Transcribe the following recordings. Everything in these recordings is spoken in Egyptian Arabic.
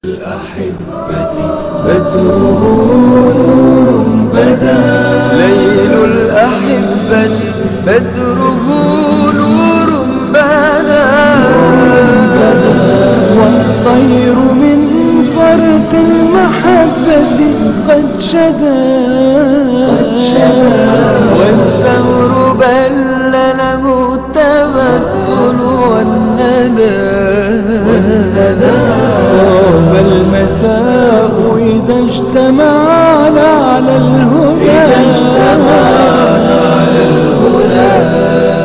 الأحبة بدره نور بدا ليل الأحبة بدره نور بدا والطير من فرط المحبة قد شدا والثور بل له التبتل والندى طاب المساء إذا اجتمعنا على الهدى إذا اجتمعنا على الهدى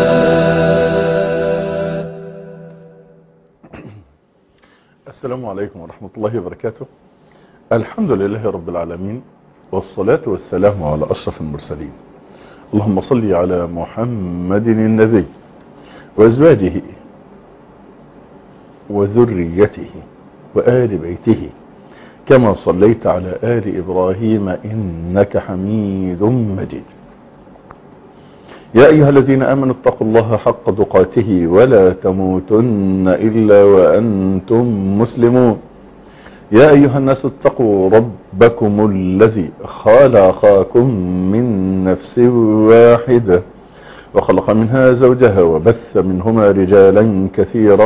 السلام عليكم ورحمة الله وبركاته الحمد لله رب العالمين والصلاة والسلام على أشرف المرسلين اللهم صل على محمد النبي وأزواجه وذريته وآل بيته كما صليت على آل إبراهيم إنك حميد مجيد يا أيها الذين آمنوا اتقوا الله حق تقاته ولا تموتن إلا وأنتم مسلمون يا أيها الناس اتقوا ربكم الذي خلقكم من نفس واحدة وخلق منها زوجها وبث منهما رجالا كثيرا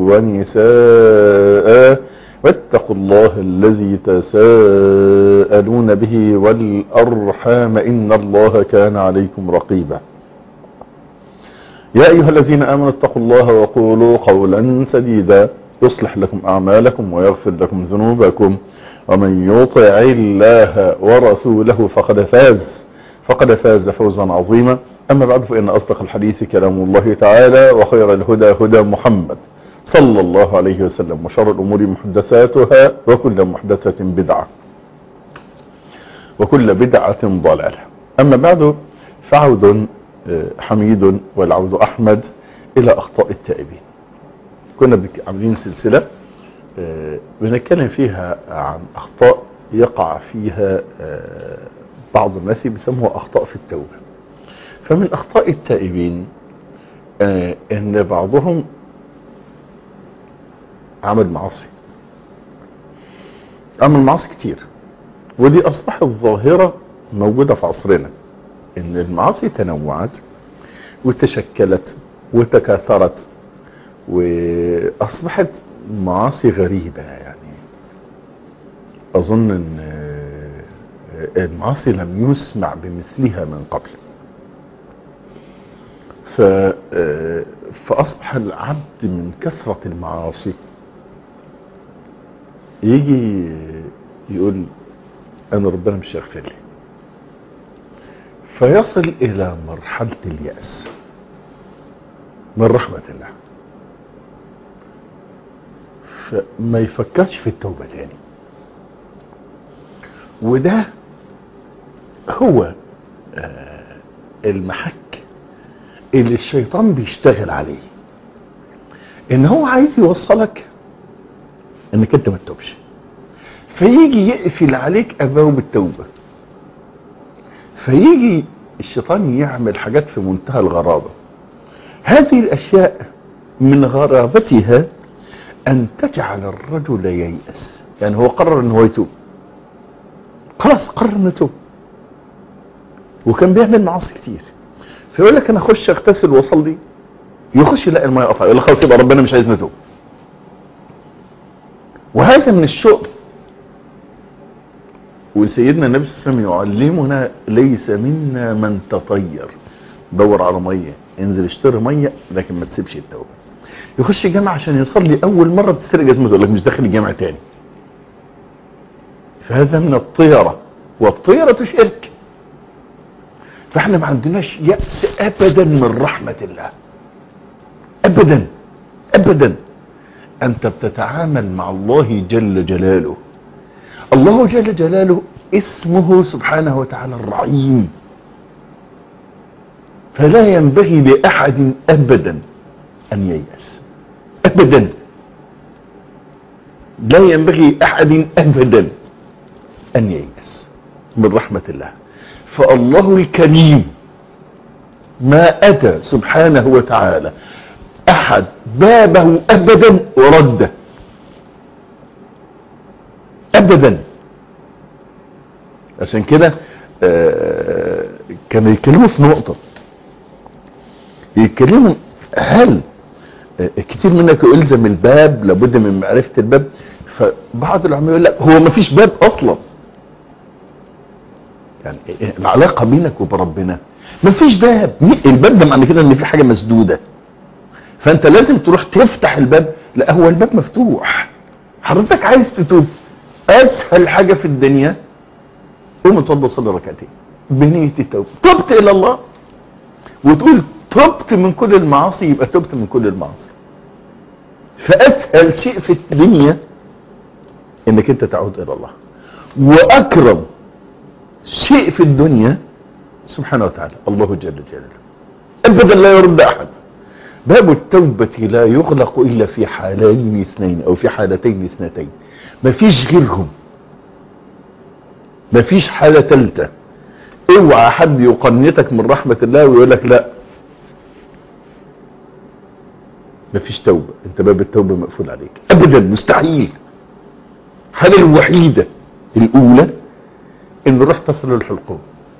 ونساء واتقوا الله الذي تساءلون به والأرحام إن الله كان عليكم رقيبا يا أيها الذين آمنوا اتقوا الله وقولوا قولا سديدا يصلح لكم أعمالكم ويغفر لكم ذنوبكم ومن يطع الله ورسوله فقد فاز فقد فاز فوزا عظيما أما بعد فإن أصدق الحديث كلام الله تعالى وخير الهدى هدى محمد صلى الله عليه وسلم وشر الأمور محدثاتها وكل محدثة بدعة وكل بدعة ضلالة أما بعد فعود حميد والعود أحمد إلى أخطاء التائبين كنا عاملين سلسلة بنتكلم فيها عن أخطاء يقع فيها بعض الناس بيسموها أخطاء في التوبة فمن أخطاء التائبين أن بعضهم عمل معاصي عمل معاصي كتير ودي أصبحت ظاهرة موجودة في عصرنا ان المعاصي تنوعت وتشكلت وتكاثرت واصبحت معاصي غريبة يعني اظن ان المعاصي لم يسمع بمثلها من قبل ف فاصبح العبد من كثرة المعاصي يجي يقول انا ربنا مش هيغفر لي فيصل الى مرحلة اليأس من رحمة الله فما يفكرش في التوبة تاني وده هو آه المحك اللي الشيطان بيشتغل عليه ان هو عايز يوصلك انك انت ما تتوبش فيجي يقفل عليك ابواب التوبه فيجي الشيطان يعمل حاجات في منتهى الغرابة هذه الأشياء من غرابتها أن تجعل الرجل ييأس يعني هو قرر أنه هو يتوب خلاص قرر أنه يتوب وكان بيعمل معاصي كتير فيقول لك أنا أخش أغتسل وأصلي يخش يلاقي الماء قطع يقول لك خلاص يبقى ربنا مش عايز نتوب وهذا من الشؤم وسيدنا النبي صلى الله عليه وسلم يعلمنا ليس منا من تطير دور على ميه انزل اشتري ميه لكن ما تسيبش التوبه يخش الجامع عشان يصلي اول مره بتسرق جزمته يقول لك مش داخل الجامع تاني فهذا من الطيره والطيره شرك فاحنا ما عندناش يأس ابدا من رحمه الله ابدا ابدا انت بتتعامل مع الله جل جلاله الله جل جلاله اسمه سبحانه وتعالى الرحيم فلا ينبغي لأحد أبدا أن ييأس أبدا لا ينبغي أحد أبدا أن ييأس من رحمة الله فالله الكريم ما أتى سبحانه وتعالى أحد بابه أبدا ورده ابدا عشان كده آه، كانوا يتكلموا في نقطة يتكلموا هل آه، كتير منك يلزم الباب لابد من معرفة الباب فبعض العلماء يقول لك هو ما فيش باب اصلا يعني إيه العلاقة بينك وبربنا ما فيش باب مين- الباب ده معنى كده ان في حاجة مسدودة فانت لازم تروح تفتح الباب لا هو الباب مفتوح حضرتك عايز تتوب اسهل حاجة في الدنيا قوم اتوضى صلي ركعتين بنية التوبة تبت الى الله وتقول تبت من كل المعاصي يبقى تبت من كل المعاصي فاسهل شيء في الدنيا انك انت تعود الى الله واكرم شيء في الدنيا سبحانه وتعالى الله جل جلاله ابدا لا يرد احد باب التوبة لا يغلق الا في حالين اثنين او في حالتين اثنتين مفيش غيرهم مفيش حالة تالتة اوعى حد يقنطك من رحمة الله ويقول لك لا مفيش توبة انت باب التوبة مقفول عليك ابدا مستحيل الحالة الوحيدة الاولى ان روح تصل الحلقوم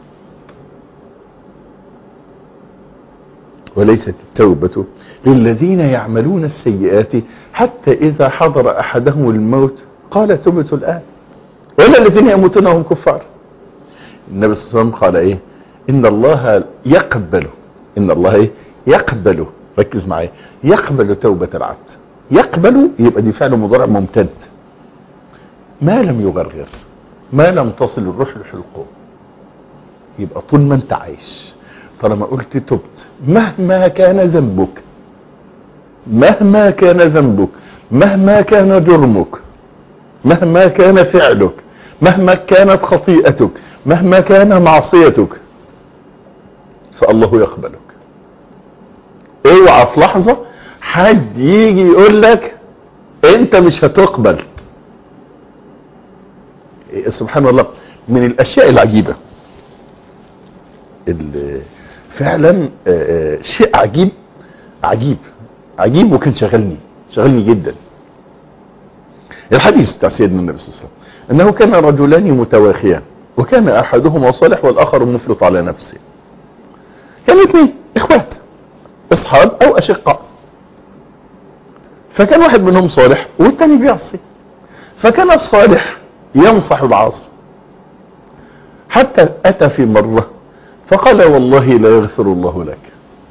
وليست التوبة للذين يعملون السيئات حتى إذا حضر أحدهم الموت قال تبت الآن ولا الذين يموتون وهم كفار النبي صلى الله عليه وسلم قال إيه إن الله يقبل إن الله إيه يقبل ركز معايا يقبل توبة العبد يقبل يبقى دي فعل مضارع ممتد ما لم يغرغر ما لم تصل الروح لحلقه يبقى طول ما انت عايش طالما قلت تبت مهما كان ذنبك مهما كان ذنبك مهما كان جرمك مهما كان فعلك مهما كانت خطيئتك مهما كان معصيتك فالله يقبلك اوعى في لحظة حد يجي يقول لك انت مش هتقبل سبحان الله من الاشياء العجيبة اللي فعلا آه، آه، شيء عجيب عجيب عجيب وكان شغلني شغلني جدا الحديث بتاع سيدنا النبي صلى الله عليه وسلم انه كان رجلان متواخيان وكان احدهما صالح والاخر مفلط على نفسه كانوا اثنين اخوات اصحاب او اشقاء فكان واحد منهم صالح والتاني بيعصي فكان الصالح ينصح العاصي حتى اتى في مرة فقال والله لا يغفر الله لك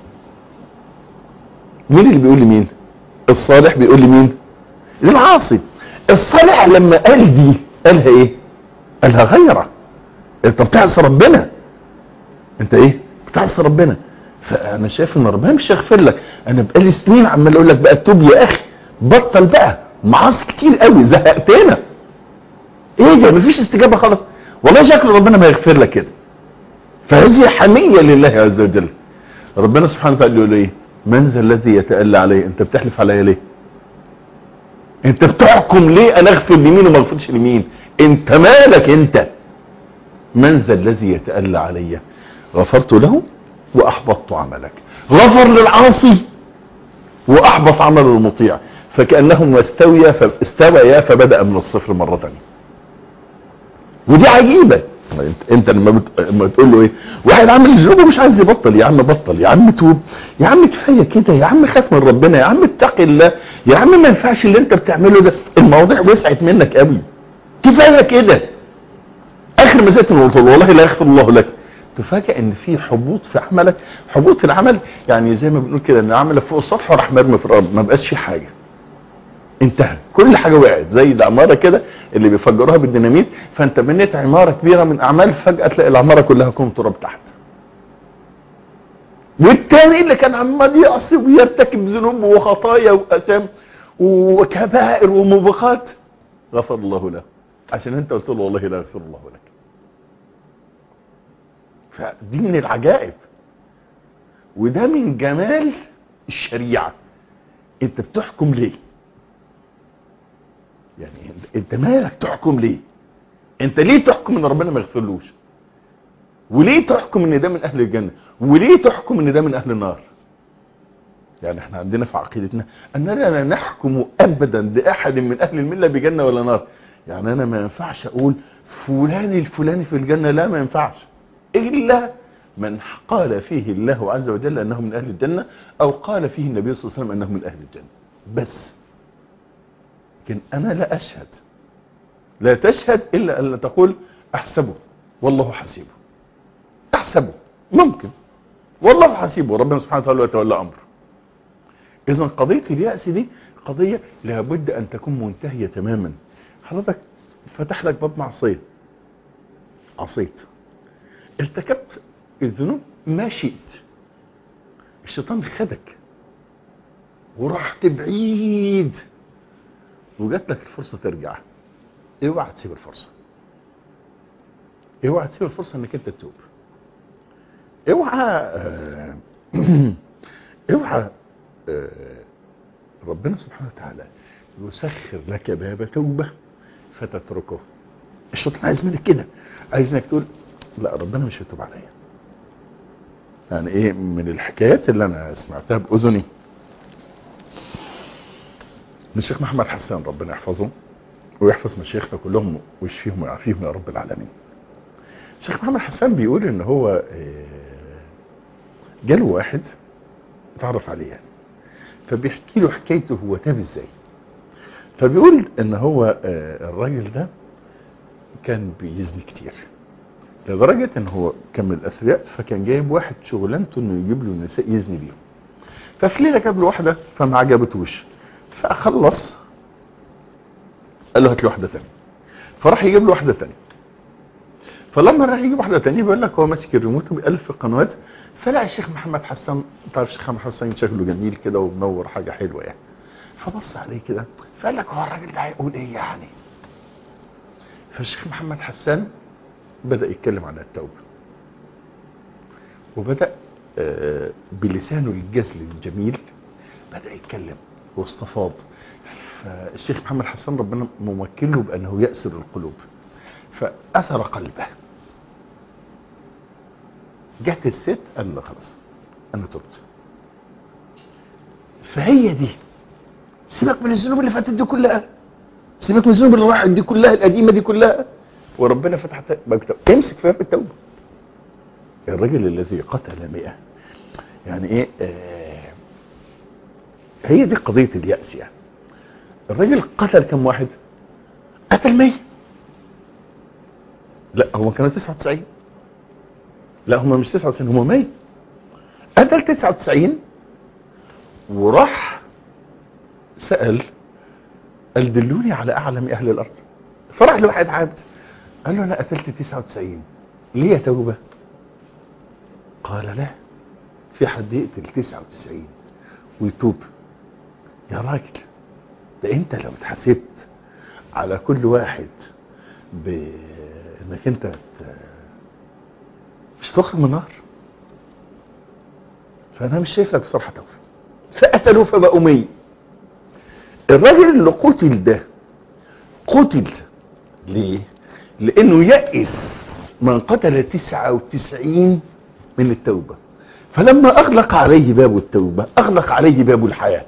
مين اللي بيقول لمين الصالح بيقول لمين للعاصي الصالح لما قال دي قالها ايه قالها غيره انت بتعصي ربنا انت ايه بتعصي ربنا فانا شايف ان ربنا مش هيغفر لك انا بقالي سنين عمال اقول لك بقى توب يا اخي بطل بقى معاصي كتير قوي زهقتنا ايه ده مفيش استجابه خالص والله شكل ربنا ما يغفر لك كده فهذه حمية لله عز وجل ربنا سبحانه وتعالى يقول ايه من ذا الذي يتألى علي انت بتحلف عليا ليه انت بتحكم ليه انا اغفر لمين وما اغفرش لمين انت مالك انت من ذا الذي يتألى علي غفرت له واحبطت عملك غفر للعاصي واحبط عمل المطيع فكأنهما استويا فاستويا فبدأ من الصفر مرة ثانيه ودي عجيبة انت, انت لما, بت... لما تقول له ايه واحد عامل ذنوب ومش عايز يبطل يا عم بطل يا عم توب يا عم كفايه كده يا عم خاف من ربنا يا عم اتقي الله يا عم ما ينفعش اللي انت بتعمله ده المواضيع وسعت منك قوي كفايه كده اخر ما زيت قلت له والله لا يغفر الله لك تفاجئ ان في حبوط في عملك حبوط في العمل يعني زي ما بنقول كده ان العمل فوق السطح وراح مرمي في الارض ما بقاش في حاجه انتهى كل حاجة وقعت زي العمارة كده اللي بيفجروها بالديناميت فانت بنيت عمارة كبيرة من اعمال فجأة تلاقي العمارة كلها كوم تراب تحت والتاني اللي كان عمال يعصي ويرتكب ذنوب وخطايا واثام وكبائر وموبقات غفر الله له عشان انت قلت له والله لا يغفر الله لك فدي من العجائب وده من جمال الشريعة انت بتحكم ليه يعني انت مالك تحكم ليه انت ليه تحكم ان ربنا ما يغفرلوش وليه تحكم ان ده من اهل الجنة وليه تحكم ان ده من اهل النار يعني احنا عندنا في عقيدتنا اننا لا نحكم ابدا باحد من اهل الملة بجنة ولا نار يعني انا ما ينفعش اقول فلان الفلاني في الجنة لا ما ينفعش الا من قال فيه الله عز وجل انه من اهل الجنة او قال فيه النبي صلى الله عليه وسلم انه من اهل الجنة بس لكن انا لا اشهد لا تشهد الا ان تقول احسبه والله حسيبه احسبه ممكن والله حسيبه ربنا سبحانه وتعالى يتولى امره اذا قضية اليأس دي قضية لابد ان تكون منتهية تماما حضرتك فتح لك باب معصية عصيت ارتكبت الذنوب ما شئت الشيطان خدك ورحت بعيد وجات لك الفرصة ترجع اوعى تسيب الفرصة اوعى تسيب الفرصة انك انت تتوب اوعى اوعى ربنا سبحانه وتعالى يسخر لك باب توبة فتتركه الشيطان عايز منك كده عايز انك تقول لا ربنا مش هيتوب عليا يعني ايه من الحكايات اللي انا سمعتها باذني من الشيخ محمد حسان ربنا يحفظه ويحفظ مشايخنا كلهم ويشفيهم ويعافيهم يا رب العالمين الشيخ محمد حسان بيقول ان هو جاله واحد اتعرف عليه يعني فبيحكي له حكايته هو تاب ازاي فبيقول ان هو الراجل ده كان بيزني كتير لدرجة ان هو كان من الاثرياء فكان جايب واحد شغلانته انه يجيب له نساء يزني بيهم ففي ليله جاب له واحده فما عجبتوش فخلص قال له هات لي واحده ثانيه فراح يجيب له واحده ثانيه فلما راح يجيب واحده ثانيه بيقول لك هو ماسك الريموت وبيألف في قنوات فلقى الشيخ محمد حسان تعرف الشيخ محمد حسان شكله جميل كده ومنور حاجه حلوه يعني فبص عليه كده فقال لك هو الراجل ده هيقول ايه يعني فالشيخ محمد حسان بدأ يتكلم عن التوبة وبدأ بلسانه الجزل الجميل بدأ يتكلم واستفاض فالشيخ محمد حسان ربنا موكله بأنه يأسر القلوب فأثر قلبه جت الست قال له خلاص أنا تبت فهي دي سيبك من الذنوب اللي فاتت دي كلها سيبك من الذنوب اللي راحت دي كلها القديمة دي كلها وربنا فتح مكتب امسك في باب التوبة الرجل الذي قتل مئة يعني ايه آه هي دي قضية اليأس يعني الرجل قتل كم واحد قتل مية لا هم كانوا 99 لا هم مش 99 هم 100 قتل 99 وراح سأل قال دلوني على أعلم أهل الأرض فراح لواحد عابد قال له أنا قتلت 99 ليه توبة قال لا في حد يقتل 99 ويتوب يا راجل ده انت لو اتحسبت على كل واحد بانك انت ت... مش تخرج من النار فانا مش شايف لك بصراحة توبة فقتلوا فبقوا 100 الراجل اللي قتل ده قتل ليه لانه يأس من قتل 99 من التوبة فلما اغلق عليه باب التوبة اغلق عليه باب الحياة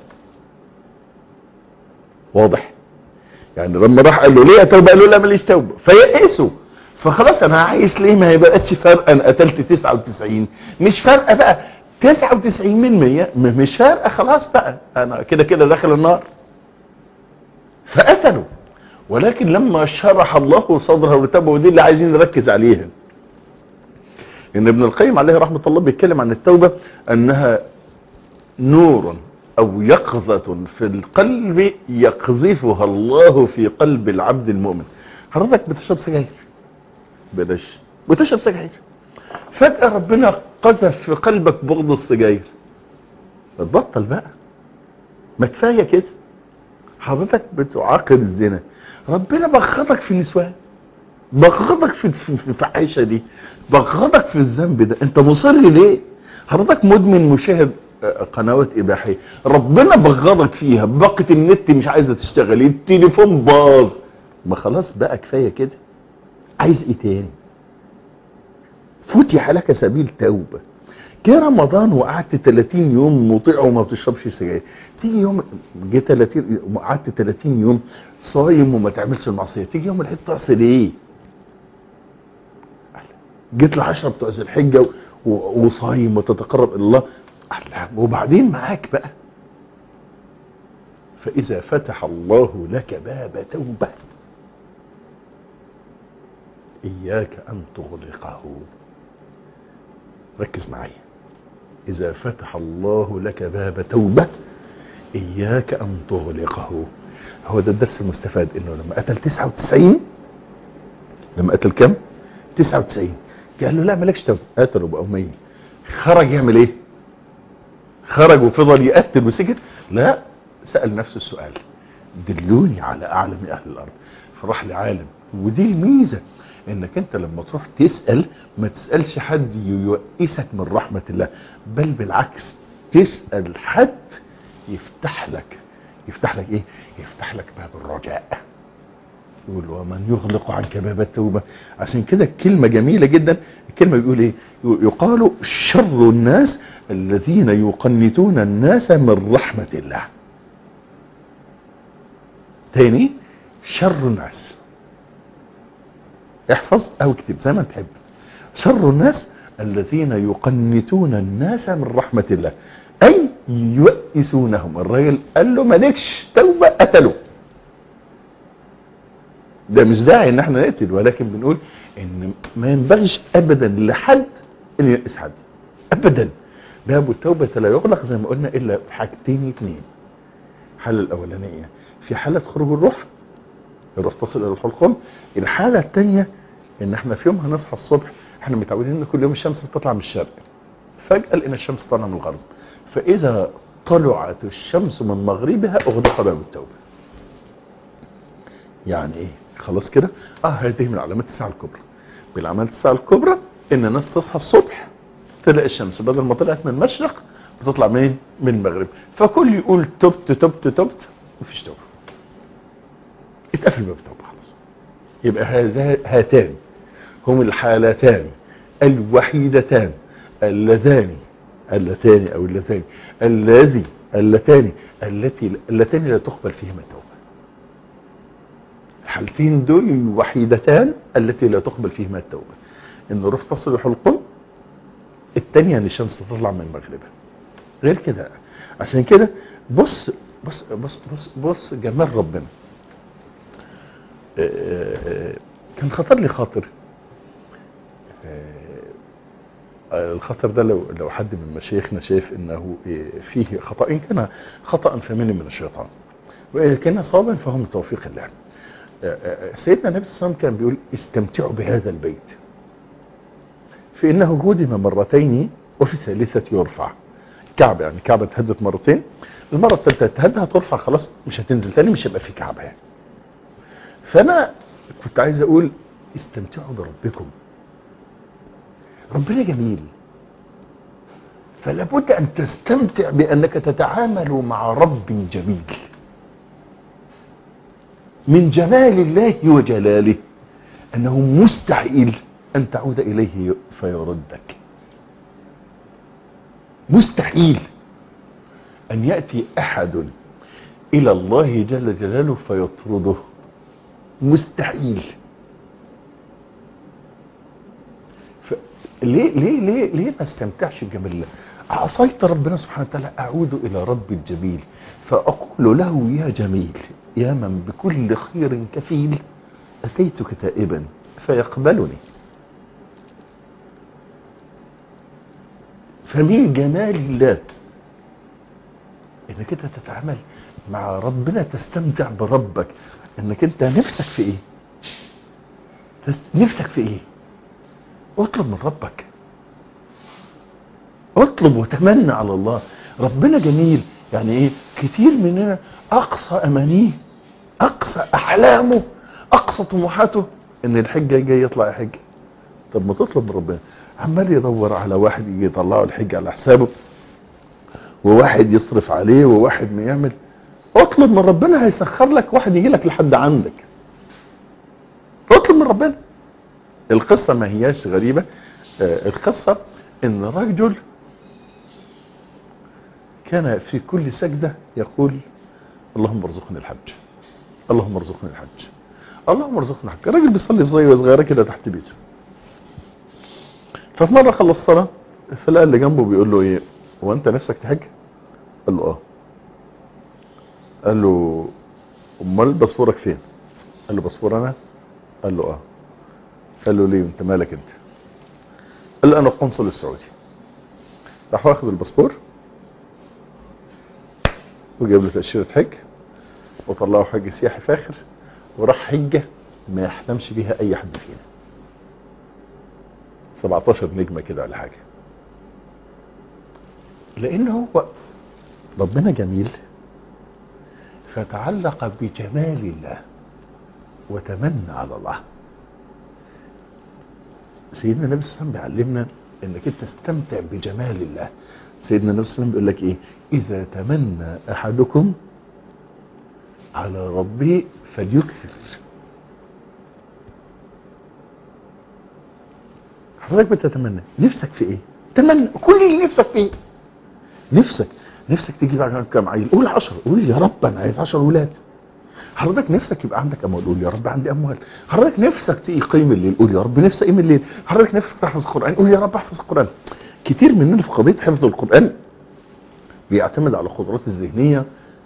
واضح يعني لما راح قال له ليه توبة قال له لا ماليش توبة فيأسوا فخلاص انا عايش ليه ما هي بقتش فارقه انا قتلت 99 مش فارقه بقى 99 من 100 مش فارقه خلاص بقى انا كده كده داخل النار فقتلوا ولكن لما شرح الله صدره وتابه ودي اللي عايزين نركز عليها ان ابن القيم عليه رحمة الله بيتكلم عن التوبة انها نور او يقظة في القلب يقذفها الله في قلب العبد المؤمن حضرتك بتشرب سجاير بلاش بتشرب سجاير فجأة ربنا قذف في قلبك بغض السجاير تبطل بقى ما كفاية كده حضرتك بتعاقب الزنا ربنا بغضك في النسوان بغضك في في الفحيشه دي بغضك في الذنب ده انت مصر ليه حضرتك مدمن مشاهد قنوات اباحيه ربنا بغضك فيها باقه النت مش عايزه تشتغل التليفون باظ ما خلاص بقى كفايه كده عايز ايه تاني فتح لك سبيل توبه جه رمضان وقعدت 30 يوم مطيع وما بتشربش سجاير تيجي يوم جه 30 وقعدت 30 يوم صايم وما تعملش المعصيه تيجي يوم العيد تعصي ليه؟ جيت العشرة بتوع ذي الحجه و- و- وصايم وتتقرب الى الله الله، وبعدين معاك بقى فاذا فتح الله لك باب توبه اياك ان تغلقه ركز معايا اذا فتح الله لك باب توبه اياك ان تغلقه هو ده الدرس المستفاد انه لما قتل 99 لما قتل كم 99 قال له لا مالكش توبه قتله ابو اميه خرج يعمل ايه خرج وفضل يقتل وسكت لا سال نفسه السؤال دلوني على اعلم اهل الارض فراح لعالم ودي الميزه انك انت لما تروح تسال ما تسالش حد ييئسك من رحمه الله بل بالعكس تسال حد يفتح لك يفتح لك ايه يفتح لك باب الرجاء يقول ومن يغلق عنك باب التوبة عشان كده كلمة جميلة جدا الكلمة بيقول ايه يقال شر الناس الذين يقنتون الناس من رحمة الله تاني شر الناس احفظ او اكتب زي ما تحب شر الناس الذين يقنتون الناس من رحمة الله اي يؤسونهم الراجل قال له مالكش توبة قتله ده مش داعي ان احنا نقتل ولكن بنقول ان ما ينبغيش ابدا لحد ان ييأس حد ابدا باب التوبة لا يغلق زي ما قلنا الا في حاجتين اتنين الحالة الاولانية في حالة خروج الروح الروح تصل الى الحلقوم الحالة الثانية ان احنا في يوم هنصحى الصبح احنا متعودين ان كل يوم الشمس بتطلع من الشرق فجأة لقينا الشمس طالعة من الغرب فاذا طلعت الشمس من مغربها اغلق باب التوبة يعني ايه خلاص كده اه هذه من علامات الساعة الكبرى من علامات الساعة الكبرى ان الناس تصحى الصبح تلاقي الشمس بدل ما طلعت من المشرق بتطلع منين من المغرب فكل يقول تبت تبت تبت مفيش توبة اتقفل باب التوبة خلاص يبقى هذا هاتان هم الحالتان الوحيدتان اللذان اللتان او اللذان الذي اللتان التي اللتان لا تقبل فيهما التوبة الحالتين دول الوحيدتان التي لا تقبل فيهما التوبة ان الروح تصل الحلقوم التانية ان الشمس تطلع من مغربها غير كده عشان كده بص بص بص بص بص جمال ربنا آه، آه، كان خطر لي خاطر آه، الخطر ده لو لو حد من مشايخنا شايف انه فيه خطا ان كان خطا فمن من الشيطان وان كان صوابا فهو من توفيق الله سيدنا النبي صلى الله عليه وسلم كان بيقول استمتعوا بهذا البيت فإنه هدم مرتين وفي الثالثة يرفع كعبة يعني كعبة اتهدت مرتين المرة الثالثة تهد هترفع خلاص مش هتنزل تاني مش هيبقى في كعبة يعني فأنا كنت عايز أقول استمتعوا بربكم ربنا جميل فلا بد أن تستمتع بأنك تتعامل مع رب جميل من جمال الله وجلاله أنه مستحيل أن تعود إليه فيردك مستحيل أن يأتي أحد إلى الله جل جلاله فيطرده مستحيل ف... ليه ليه ليه ليه ما استمتعش بجمال الله عصيت ربنا سبحانه وتعالى أعود إلى رب الجميل فأقول له يا جميل يا من بكل خير كفيل أتيتك تائبا فيقبلني فمن جمال الله انك انت تتعامل مع ربنا تستمتع بربك انك انت نفسك في ايه تس- نفسك في ايه اطلب من ربك اطلب وتمنى على الله ربنا جميل يعني ايه كتير مننا اقصى امانيه اقصى احلامه اقصى طموحاته ان الحجه جاي يطلع يحج طب ما تطلب من ربنا عمال يدور على واحد يجي يطلعه الحج على حسابه وواحد يصرف عليه وواحد ما يعمل اطلب من ربنا هيسخر لك واحد يجي لك لحد عندك اطلب من ربنا القصة ما هياش غريبة آه، القصة ان رجل كان في كل سجدة يقول اللهم ارزقني الحج اللهم ارزقني الحج اللهم ارزقني الحج الراجل بيصلي في زاويه صغيره كده تحت بيته ففي مره خلص الصلاه فلقى اللي جنبه بيقول له ايه هو انت نفسك تحج قال له اه قال له امال باسبورك فين قال له باسبور انا قال له اه قال له ليه انت مالك انت قال له انا القنصل السعودي راح واخد الباسبور وجاب له تأشيرة حج وطلعه حج سياحي فاخر وراح حجة ما يحلمش بيها اي حد فينا 17 نجمة كده ولا حاجة لان هو ربنا جميل فتعلق بجمال الله وتمنى على الله سيدنا النبي صلى الله عليه وسلم بيعلمنا انك انت تستمتع بجمال الله سيدنا النبي صلى الله عليه وسلم بيقول لك ايه اذا تمنى احدكم على ربه فليكثر حضرتك بتتمنى نفسك في ايه تمنى كل اللي نفسك فيه نفسك نفسك تجيب على كام عيل قول 10 قول يا رب انا عايز 10 ولاد حضرتك نفسك يبقى عندك اموال قول يا رب عندي اموال حضرتك نفسك تقيم الليل قول يا رب نفسي اقيم الليل حضرتك نفسك تحفظ القران قول يا رب احفظ القران كتير مننا في قضيه حفظ القران بيعتمد على القدرات الذهنيه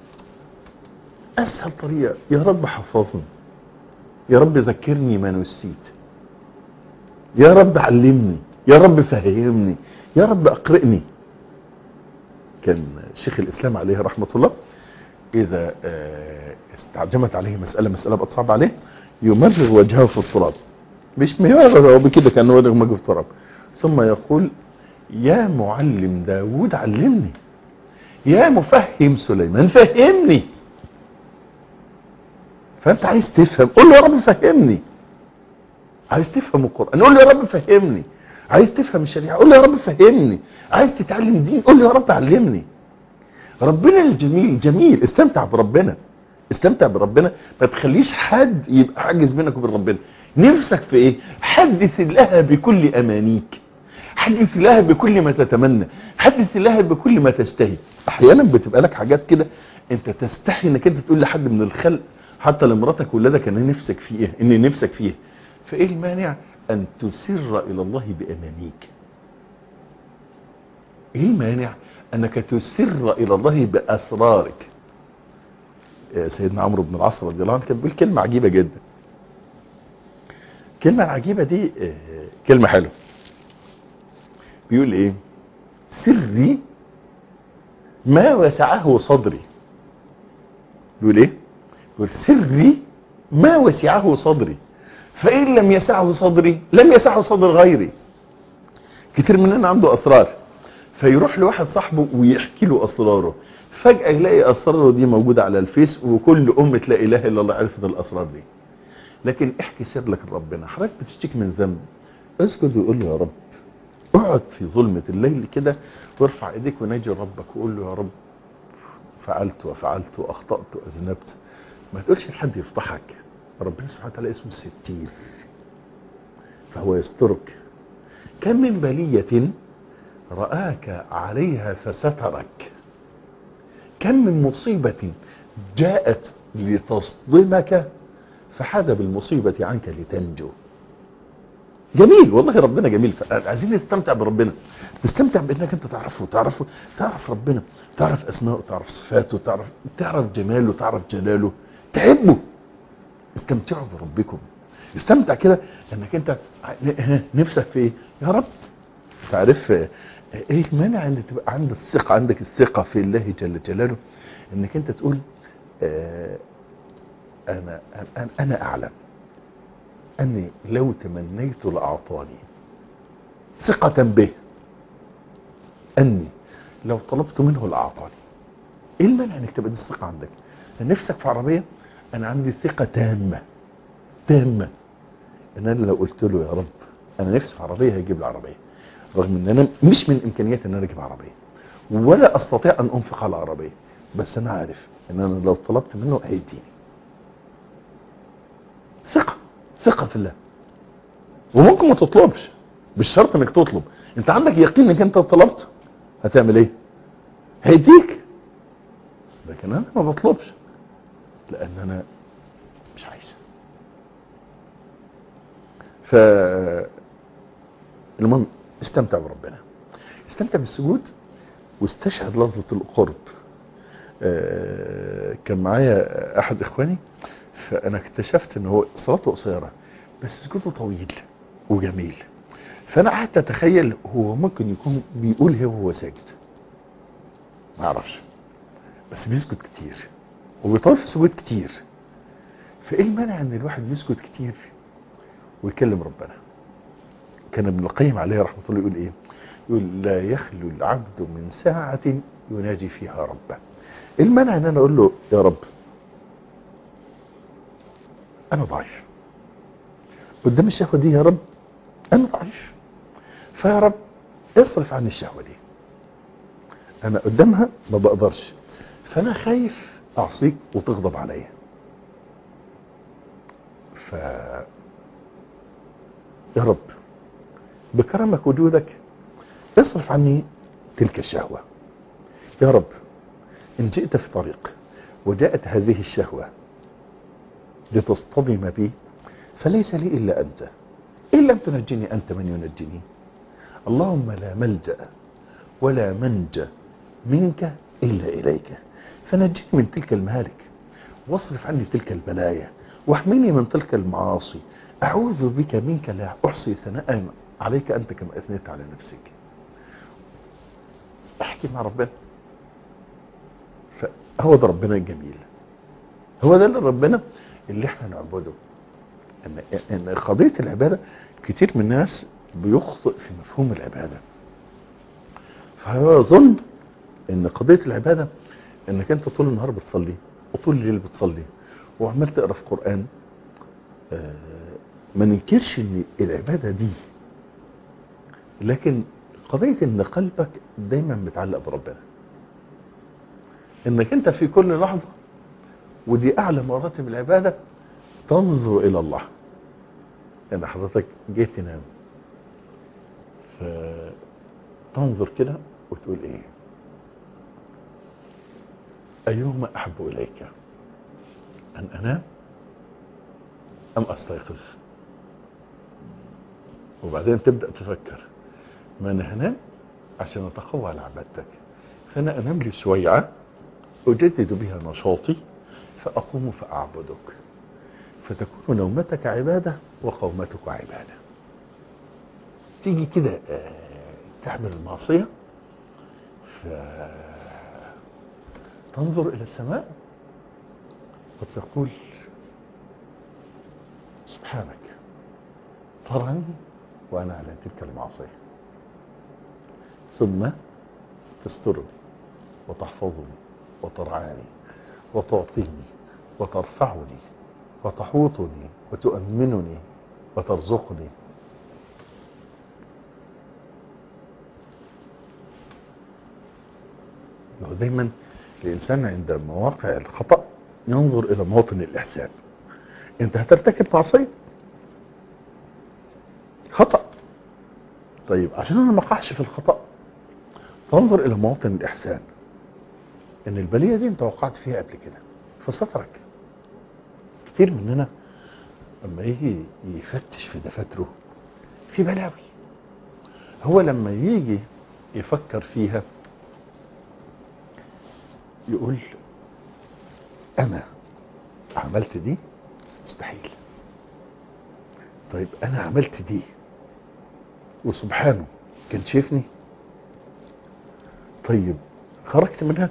اسهل طريقه يا رب حفظني يا رب ذكرني ما نسيت يا رب علمني يا رب فهمني يا رب اقرئني كان شيخ الاسلام عليه رحمه الله اذا استعجمت عليه مساله مساله بقت صعبه عليه يمرغ وجهه في التراب مش ميرغ هو بكده كان يمرغ وجهه في التراب ثم يقول يا معلم داود علمني يا مفهم سليمان فهمني فانت عايز تفهم قول له يا رب فهمني عايز تفهم القرآن قول له يا رب فهمني عايز تفهم الشريعة قول له يا رب فهمني عايز تتعلم دين قول له يا رب علمني ربنا الجميل جميل استمتع بربنا استمتع بربنا ما تخليش حد يبقى حاجز بينك وبين ربنا نفسك في ايه حدث الله بكل امانيك حدث الله بكل ما تتمنى حدث الله بكل ما تشتهي احيانا بتبقى لك حاجات كده انت تستحي انك انت تقول لحد من الخلق حتى لمراتك ولادك ان نفسك فيه ان نفسك فيه فايه المانع ان تسر الى الله بامانيك ايه المانع انك تسر الى الله باسرارك سيدنا عمرو بن العاص رضي الله عنه كان بيقول كلمه عجيبه جدا الكلمه العجيبه دي كلمه حلوه بيقول ايه سري ما وسعه صدري بيقول ايه بيقول سري ما وسعه صدري فإن لم يسعه صدري لم يسعه صدر غيري كتير مننا عنده أسرار فيروح لواحد صاحبه ويحكي له أسراره فجأة يلاقي أسراره دي موجودة على الفيس وكل أم لا إله إلا الله عرفت الأسرار دي لكن احكي سر لك لربنا حضرتك بتشتكي من ذنب اسجد وقول له يا رب اقعد في ظلمة الليل كده وارفع ايديك وناجي ربك وقول له يا رب فعلت وفعلت واخطأت واذنبت ما تقولش لحد يفضحك ربنا سبحانه وتعالى اسمه الستير فهو يسترك كم من بلية رآك عليها فسترك كم من مصيبة جاءت لتصدمك فحاد بالمصيبة عنك لتنجو جميل والله ربنا جميل عايزين نستمتع بربنا تستمتع بانك انت تعرفه تعرفه تعرف ربنا تعرف اسماءه تعرف صفاته تعرف تعرف جماله تعرف جلاله تحبه استمتعوا بربكم استمتع كده انك انت نفسك في ايه يا رب تعرف ايه المانع ان تبقى عندك الثقه عندك الثقه في الله جل جلاله انك انت تقول آه انا انا, أنا اعلم اني لو تمنيت لاعطاني ثقه به اني لو طلبت منه لاعطاني ايه المانع انك تبقى دي الثقه عندك نفسك في عربيه انا عندي ثقة تامة تامة ان انا لو قلت له يا رب انا نفسي في عربية هيجيب لي عربية رغم ان انا مش من امكانياتي ان انا اجيب عربية ولا استطيع ان انفق على عربية بس انا عارف ان انا لو طلبت منه هيديني ثقة ثقة في الله وممكن ما تطلبش مش شرط انك تطلب انت عندك يقين انك انت طلبت هتعمل ايه هيديك لكن انا ما بطلبش لان انا مش عايز ف المهم استمتع بربنا استمتع بالسجود واستشهد لحظة القرب آه، كان معايا احد اخواني فانا اكتشفت ان هو صلاته قصيرة بس سجوده طويل وجميل فانا قعدت اتخيل هو ممكن يكون بيقول ايه وهو ساجد ما اعرفش بس بيسجد كتير وبيطول في سجود كتير فايه المانع ان الواحد يسجد كتير ويكلم ربنا كان ابن القيم عليه رحمه الله يقول ايه يقول لا يخلو العبد من ساعة يناجي فيها ربه ايه المانع ان انا اقول له يا رب انا ضعيف قدام الشهوة دي يا رب انا ضعيف فيا رب اصرف عني الشهوة دي انا قدامها ما بقدرش فانا خايف اعصيك وتغضب عليا ف يا رب بكرمك وجودك اصرف عني تلك الشهوة يا رب إن جئت في طريق وجاءت هذه الشهوة لتصطدم بي فليس لي إلا أنت إن لم تنجني أنت من ينجني اللهم لا ملجأ ولا منجى منك إلا إليك فنجني من تلك المهالك واصرف عني تلك البلايا واحمني من تلك المعاصي أعوذ بك منك لا أحصي ثناء عليك أنت كما أثنيت على نفسك احكي مع ربنا فهو ده ربنا الجميل هو ده اللي ربنا اللي احنا نعبده ان ان قضيه العباده كتير من الناس بيخطئ في مفهوم العباده فهو يظن ان قضيه العباده انك انت طول النهار بتصلي وطول الليل بتصلي وعمال تقرا في قران آه، ما ننكرش ان العباده دي لكن قضيه ان قلبك دايما متعلق بربنا انك انت في كل لحظه ودي اعلى مراتب العباده تنظر الى الله يعني حضرتك جيت تنام فتنظر كده وتقول ايه ايهما احب اليك ان انام ام استيقظ وبعدين تبدا تفكر ما انا هنام عشان اتقوى على عبادتك فانا انام لي سويعه اجدد بها نشاطي فاقوم فاعبدك فتكون نومتك عباده وقومتك عباده تيجي كده آه، تعمل المعصيه فتنظر الى السماء وتقول سبحانك تراني وانا على تلك المعصيه ثم تسترني وتحفظني وترعاني وتعطيني وترفعني وتحوطني وتؤمنني وترزقني هو دايما الانسان عند مواقع الخطا ينظر الى مواطن الاحسان انت هترتكب معصيه خطا طيب عشان انا ما اقعش في الخطا فانظر الى مواطن الاحسان ان البليه دي انت وقعت فيها قبل كده فسترك كتير مننا لما يجي يفتش في دفاتره في بلاوي هو لما يجي يفكر فيها يقول انا عملت دي مستحيل طيب انا عملت دي وسبحانه كان شايفني طيب خرجت منها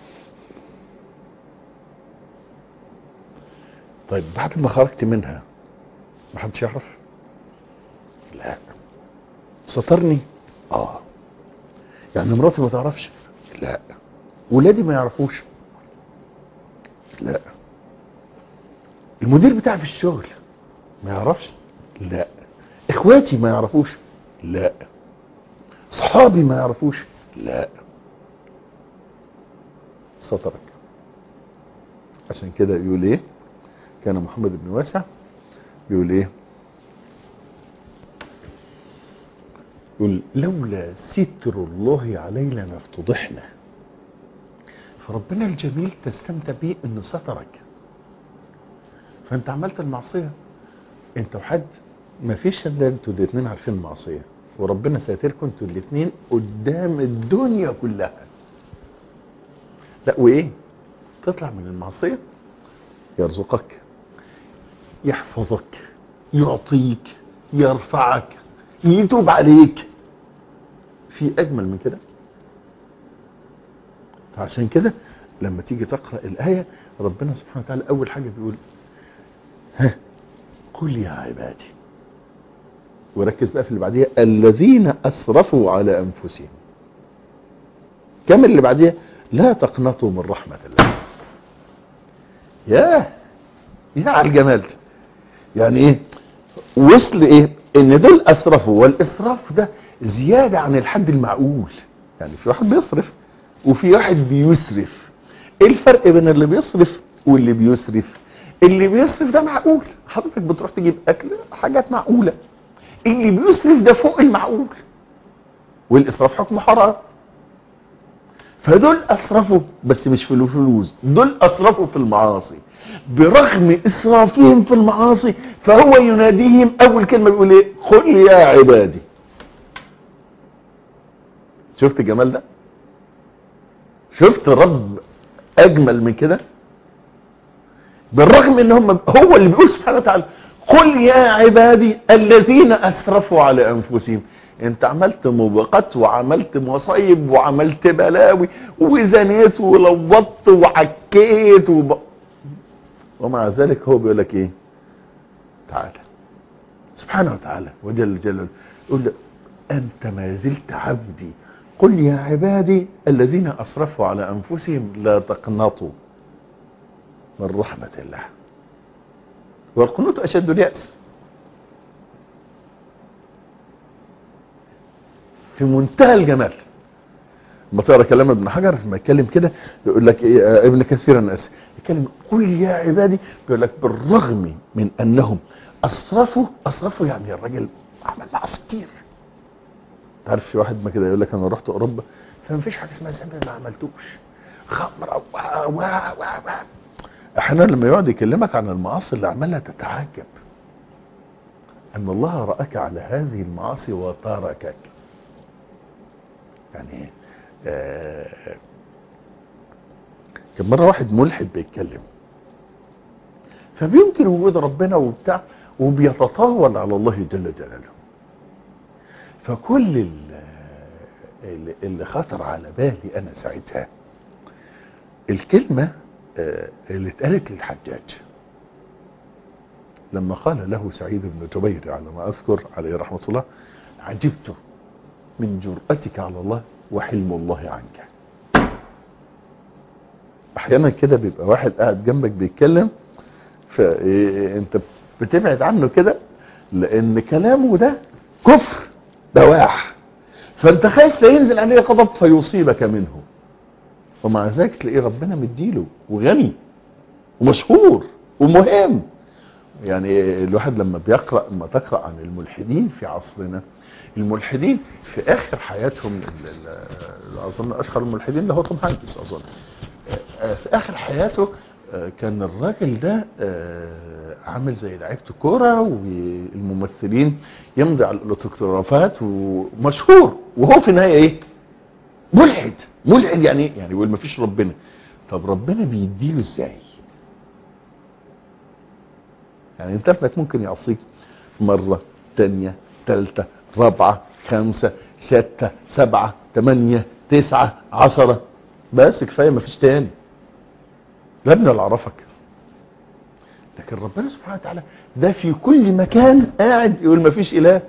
طيب بعد ما خرجت منها ما حدش يعرف لا سترني اه يعني مراتي ما تعرفش لا ولادي ما يعرفوش لا المدير بتاعي في الشغل ما يعرفش لا اخواتي ما يعرفوش لا صحابي ما يعرفوش لا سترك عشان كده يقول ايه كان محمد بن واسع يقول ايه يقول لولا ستر الله علينا لافتضحنا فربنا الجميل تستمتع بيه انه سترك فانت عملت المعصيه انت وحد ما فيش الا انتوا الاثنين عارفين المعصيه وربنا ساتركم انتوا الاثنين قدام الدنيا كلها لا وايه تطلع من المعصيه يرزقك يحفظك يعطيك يرفعك يتوب عليك في اجمل من كده فعشان كده لما تيجي تقرا الايه ربنا سبحانه وتعالى اول حاجه بيقول ها قل يا عبادي وركز بقى في اللي بعديها الذين اسرفوا على انفسهم كمل اللي بعديها لا تقنطوا من رحمه الله ياه يا على الجمال ده. يعني ايه وصل ايه ان دول اسرفوا والاسراف ده زياده عن الحد المعقول يعني في واحد بيصرف وفي واحد بيسرف ايه الفرق بين اللي بيصرف واللي بيسرف اللي بيصرف ده معقول حضرتك بتروح تجيب اكل حاجات معقوله اللي بيسرف ده فوق المعقول والاسراف حكم حرام فدول اسرفوا بس مش في الفلوس دول اسرفوا في المعاصي برغم اسرافهم في المعاصي فهو يناديهم اول كلمه بيقول ايه قل يا عبادي شفت الجمال ده شفت رب اجمل من كده بالرغم ان هم هو اللي بيقول سبحانه وتعالى قل يا عبادي الذين اسرفوا على انفسهم انت عملت موبقات وعملت مصايب وعملت بلاوي وزنيت ولوطت وعكيت وب... ومع ذلك هو بيقول لك ايه تعالى سبحانه وتعالى وجل جلاله يقول له انت ما زلت عبدي قل يا عبادي الذين اسرفوا على انفسهم لا تقنطوا من رحمة الله والقنوط اشد اليأس في منتهى الجمال لما تقرا كلام ابن حجر لما يتكلم كده يقول لك إيه آه، ابن كثير انا اسف يتكلم قل يا عبادي بيقول لك بالرغم من انهم اسرفوا اسرفوا يعني الراجل عمل معاصي كتير تعرف في واحد ما كده يقول لك انا رحت اوروبا فما فيش حاجه اسمها ذنب ما عملتوش خمره و و و و احيانا لما يقعد يكلمك عن المعاصي اللي عملها تتعجب ان الله راك على هذه المعاصي وتركك يعني آه كان مره واحد ملحد بيتكلم فبينكر وجود ربنا وبتاع وبيتطاول على الله جل جلاله فكل ال- اللي- اللي خطر على بالي انا ساعتها الكلمة آه، اللي اتقالت للحجاج لما قال له سعيد بن جبير على ما اذكر عليه رحمة الله عجبت من جرأتك على الله وحلم الله عنك احيانا كده بيبقى واحد قاعد جنبك بيتكلم فانت بتبعد عنه كده لان كلامه ده كفر بواح فانت خايف لا ينزل عليه غضب فيصيبك منه ومع ذلك تلاقيه ربنا مديله وغني ومشهور ومهم يعني الواحد لما بيقرا لما تقرا عن الملحدين في عصرنا الملحدين في اخر حياتهم ال- ال- اظن اشهر الملحدين اللي هو توم هانكس اظن آه، في اخر حياته آه، كان الراجل ده آه، عامل زي لعيبه الكوره والممثلين يمضي على الاوتوغرافات ومشهور وهو في النهايه ايه؟ ملحد ملحد يعني ايه؟ يعني يقول ما فيش ربنا طب ربنا بيديله ازاي؟ يعني انت ابنك ممكن يعصيك مرة تانية تالتة رابعة خمسة ستة سبعة تمانية تسعة عشرة بس كفاية مفيش تاني لا ابن اللي عرفك لكن ربنا سبحانه وتعالى ده في كل مكان قاعد يقول مفيش اله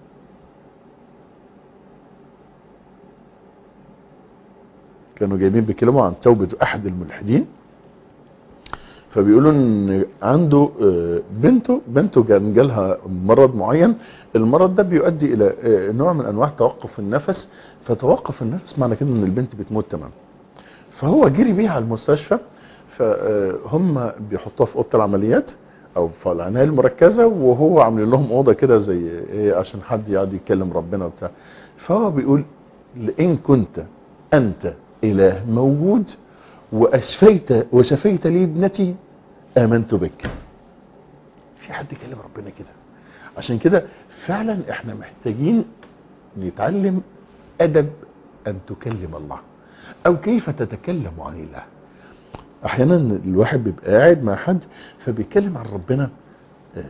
كانوا جايبين بيتكلموا عن توبة احد الملحدين فبيقولوا ان عنده آه، بنته بنته كان جالها مرض معين المرض ده بيؤدي الى آه، نوع من انواع توقف النفس فتوقف النفس معنى كده ان البنت بتموت تمام فهو جري بيها على المستشفى فهم بيحطوها في اوضه العمليات او في العنايه المركزه وهو عاملين لهم اوضه كده زي ايه عشان حد يقعد يتكلم ربنا وبتاع فهو بيقول لئن كنت انت اله موجود واشفيت وشفيت لي ابنتي امنت بك في حد يكلم ربنا كده عشان كده فعلا احنا محتاجين نتعلم ادب ان تكلم الله او كيف تتكلم عن الله احيانا الواحد بيبقى قاعد مع حد فبيتكلم عن ربنا آه،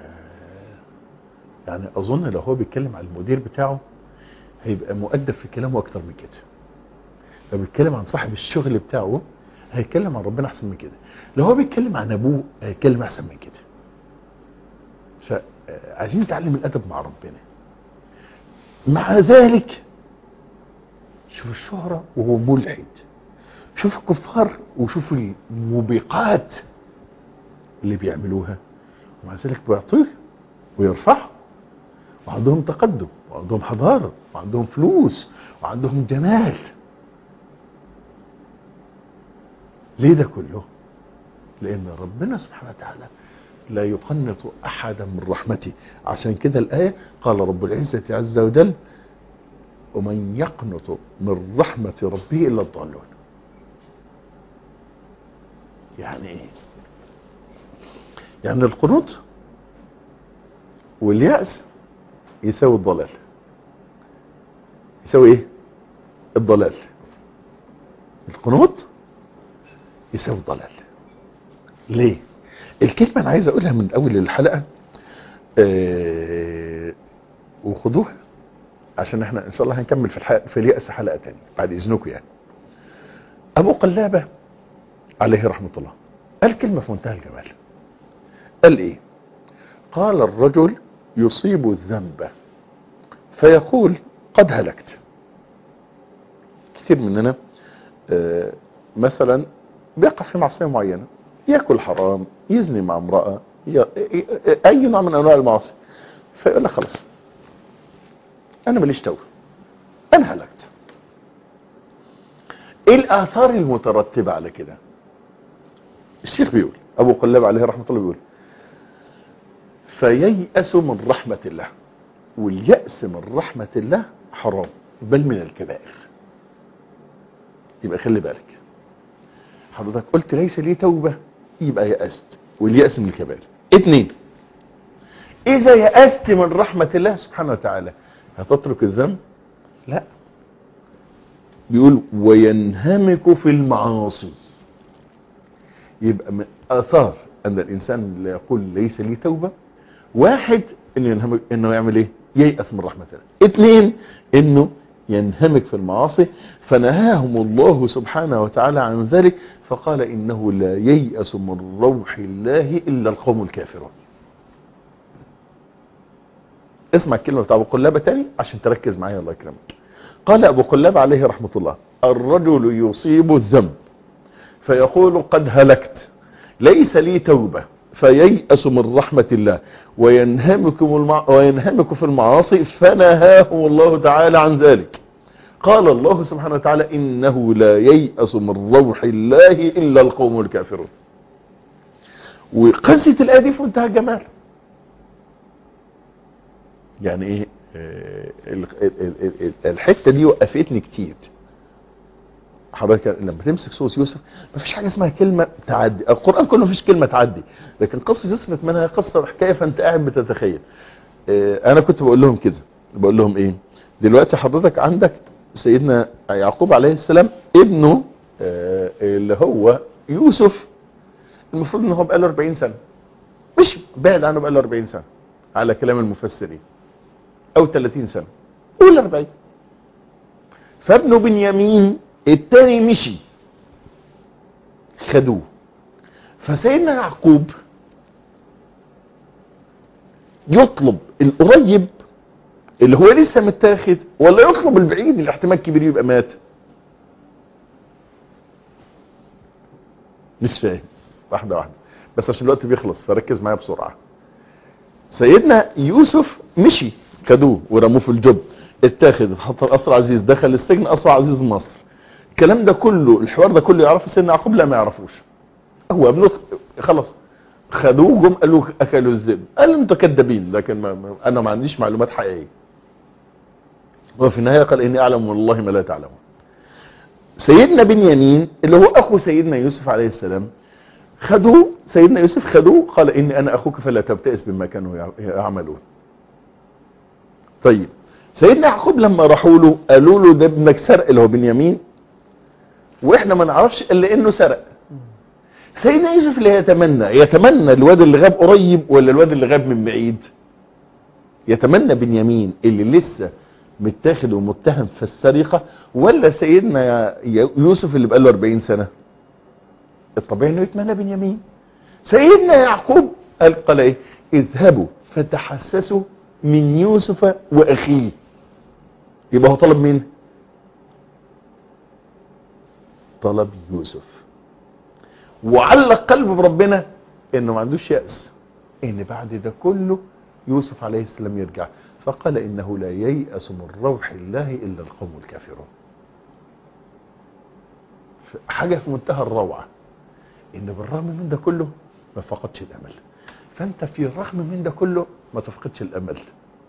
يعني اظن لو هو بيتكلم عن المدير بتاعه هيبقى مؤدب في كلامه اكتر من كده لو بيتكلم عن صاحب الشغل بتاعه هيتكلم عن ربنا احسن من كده لو هو بيتكلم عن ابوه هيتكلم احسن من كده فعايزين نتعلم الادب مع ربنا مع ذلك شوف الشهرة وهو ملحد شوف الكفار وشوف الموبقات اللي بيعملوها ومع ذلك بيعطيه ويرفعه وعندهم تقدم وعندهم حضارة وعندهم فلوس وعندهم جمال ليه ده كله لان ربنا سبحانه وتعالى لا يقنط احدا من رحمته عشان كده الايه قال رب العزه عز وجل ومن يقنط من رحمه ربه الا الضالون يعني ايه يعني القنوط واليأس يساوي الضلال يساوي ايه الضلال القنوط يساوي الضلال ليه الكلمة انا عايز اقولها من اول الحلقة آه وخدوها عشان احنا ان شاء الله هنكمل في الحلقة في اليأس حلقة تانية بعد اذنكم يعني ابو قلابة عليه رحمة الله قال كلمة في منتهى الجمال قال ايه قال الرجل يصيب الذنب فيقول قد هلكت كثير مننا آه مثلا بيقع في معصية معينة ياكل حرام يزني مع امرأة ي... اي نوع من انواع المعاصي فيقول لك خلاص انا ماليش توبه انا هلكت ايه الاثار المترتبة على كده الشيخ بيقول ابو قلاب عليه رحمة الله بيقول فييأس من رحمة الله واليأس من رحمة الله حرام بل من الكبائر يبقى خلي بالك حضرتك قلت ليس لي توبة يبقى يأست واليأس من الكبائر اتنين اذا يأست من رحمة الله سبحانه وتعالى هتترك الذنب لا بيقول وينهمك في المعاصي يبقى من اثار ان الانسان لا يقول ليس لي توبة واحد انه ينهمك انه يعمل ايه ييأس من رحمة الله اتنين انه ينهمك في المعاصي فنهاهم الله سبحانه وتعالى عن ذلك فقال إنه لا ييأس من روح الله إلا القوم الكافرون اسمع الكلمة بتاع أبو قلابة تاني عشان تركز معايا الله يكرمك قال أبو قلابة عليه رحمة الله الرجل يصيب الذنب فيقول قد هلكت ليس لي توبة فييأس من رحمة الله وينهمك, المع... وينهمك في المعاصي فنهاهم الله تعالى عن ذلك قال الله سبحانه وتعالى إنه لا ييأس من روح الله إلا القوم الكافرون وقصة الآية دي في منتهى الجمال يعني ايه الحتة دي وقفتني كتير حضرتك لما تمسك سورة يوسف مفيش حاجة اسمها كلمة تعدي القرآن كله مفيش كلمة تعدي لكن قصة يوسف منها قصة وحكاية فانت قاعد بتتخيل انا كنت بقول لهم كده بقول لهم ايه دلوقتي حضرتك عندك سيدنا يعقوب عليه السلام ابنه اللي هو يوسف المفروض ان هو بقاله 40 سنة مش بعد عنه بقاله 40 سنة على كلام المفسرين او 30 سنة قول 40 فابنه بنيامين التاني مشي خدوه فسيدنا يعقوب يطلب القريب اللي هو لسه متاخد ولا يطلب البعيد اللي احتمال كبير يبقى مات مش فاهم واحدة واحدة بس عشان الوقت بيخلص فركز معايا بسرعة سيدنا يوسف مشي خدوه ورموه في الجب اتاخد اتحط القصر عزيز دخل السجن قصر عزيز مصر الكلام ده كله الحوار ده كله يعرفه سيدنا يعقوب لا ما يعرفوش هو ابنه خلاص خدوه جم قالوا اكلوا الذئب قالوا انتوا كدابين لكن ما ما انا ما عنديش معلومات حقيقيه وفي النهايه قال اني اعلم والله ما لا تعلمون سيدنا بنيامين اللي هو اخو سيدنا يوسف عليه السلام خدوه سيدنا يوسف خدوه قال اني انا اخوك فلا تبتئس بما كانوا يع- يعملون طيب سيدنا يعقوب لما راحوا له قالوا له ده ابنك سرق اللي هو بنيامين واحنا ما نعرفش الا انه سرق سيدنا يوسف اللي يتمنى يتمنى الواد اللي غاب قريب ولا الواد اللي غاب من بعيد يتمنى بنيامين اللي لسه متاخد ومتهم في السرقة ولا سيدنا يوسف اللي بقاله 40 سنة الطبيعي انه يتمنى بنيامين سيدنا يعقوب قال قال ايه اذهبوا فتحسسوا من يوسف واخيه يبقى هو طلب مين طلب يوسف وعلق قلبه بربنا انه ما عندوش يأس ان بعد ده كله يوسف عليه السلام يرجع فقال انه لا ييأس من روح الله الا القوم الكافرون حاجة في منتهى الروعة ان بالرغم من ده كله ما فقدش الامل فانت في الرغم من ده كله ما تفقدش الامل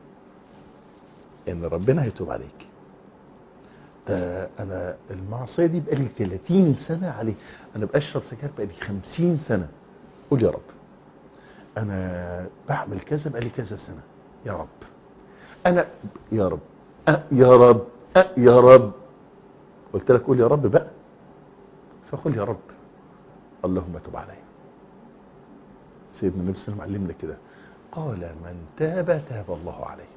ان ربنا هيتوب عليك ده انا المعصيه دي بقالي 30 سنه عليه انا بشرب سجاير بقالي 50 سنه قول يا رب انا بعمل كذا بقالي كذا سنه يا رب انا يا رب أه يا رب أه يا رب قلت لك قول يا رب بقى فقل يا رب اللهم تب علي سيدنا النبي صلى الله عليه وسلم علمنا كده قال من تاب تاب الله عليه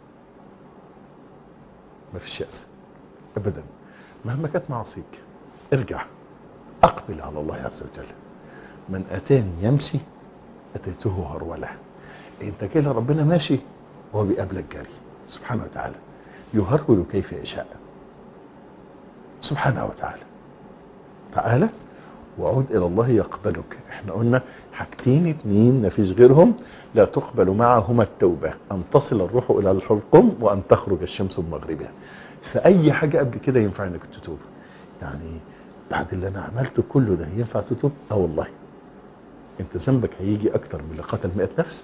ما فيش يأس ابدا مهما كانت معصيك ارجع اقبل على الله عز وجل من اتاني يمشي اتيته هروله انت كده ربنا ماشي وهو بيقابلك جري سبحانه وتعالى يهرول كيف يشاء سبحانه وتعالى تعالى وعود الى الله يقبلك احنا قلنا حاجتين اتنين مفيش غيرهم لا تقبل معهما التوبة ان تصل الروح الى الحلقم وان تخرج الشمس من مغربها فاي حاجة قبل كده ينفع انك تتوب يعني بعد اللي انا عملته كله ده ينفع تتوب اه والله انت ذنبك هيجي اكتر من اللي قتل 100 نفس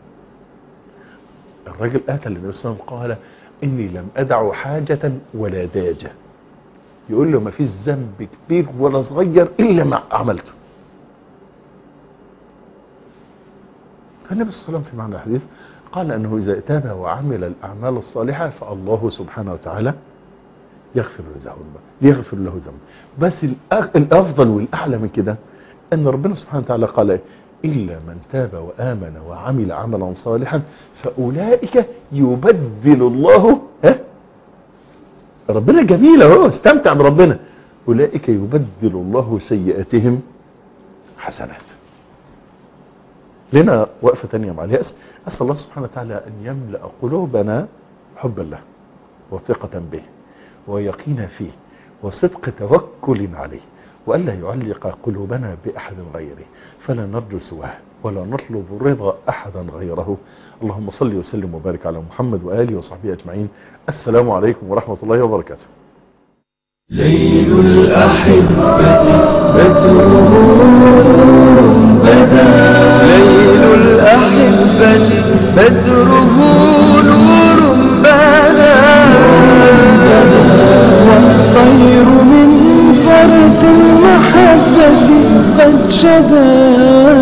الراجل قتل النبي صلى الله عليه وسلم قال اني لم ادع حاجة ولا داجة يقول له ما فيش ذنب كبير ولا صغير الا ما عملته فالنبي صلى الله عليه وسلم في معنى الحديث قال انه اذا تاب وعمل الاعمال الصالحة فالله سبحانه وتعالى يغفر له ذنبه يغفر له ذنبه بس الأ- الافضل والاعلى من كده ان ربنا سبحانه وتعالى قال إيه؟ الا من تاب وامن وعمل عملا صالحا فاولئك يبدل الله ها ربنا جميل اهو استمتع بربنا اولئك يبدل الله سيئاتهم حسنات لنا وقفة تانية مع اليأس أسأل الله سبحانه وتعالى أن يملأ قلوبنا حبا له وثقة به ويقينا فيه وصدق توكل عليه وألا يعلق قلوبنا بأحد غيره فلا نرجو سواه ولا نطلب رضا أحدا غيره اللهم صل وسلم وبارك على محمد وآله وصحبه أجمعين السلام عليكم ورحمة الله وبركاته ليل الأحبة بدره بدا ليل الأحبة بدره نور بدا والطير من فرد المحبة قد شدا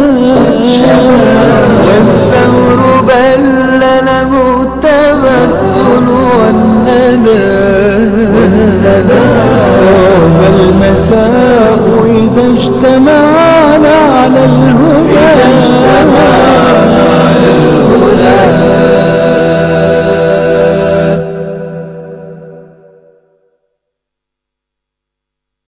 والثور بل له التمكن والندى طاب المساء إذا اجتمعنا على الهدى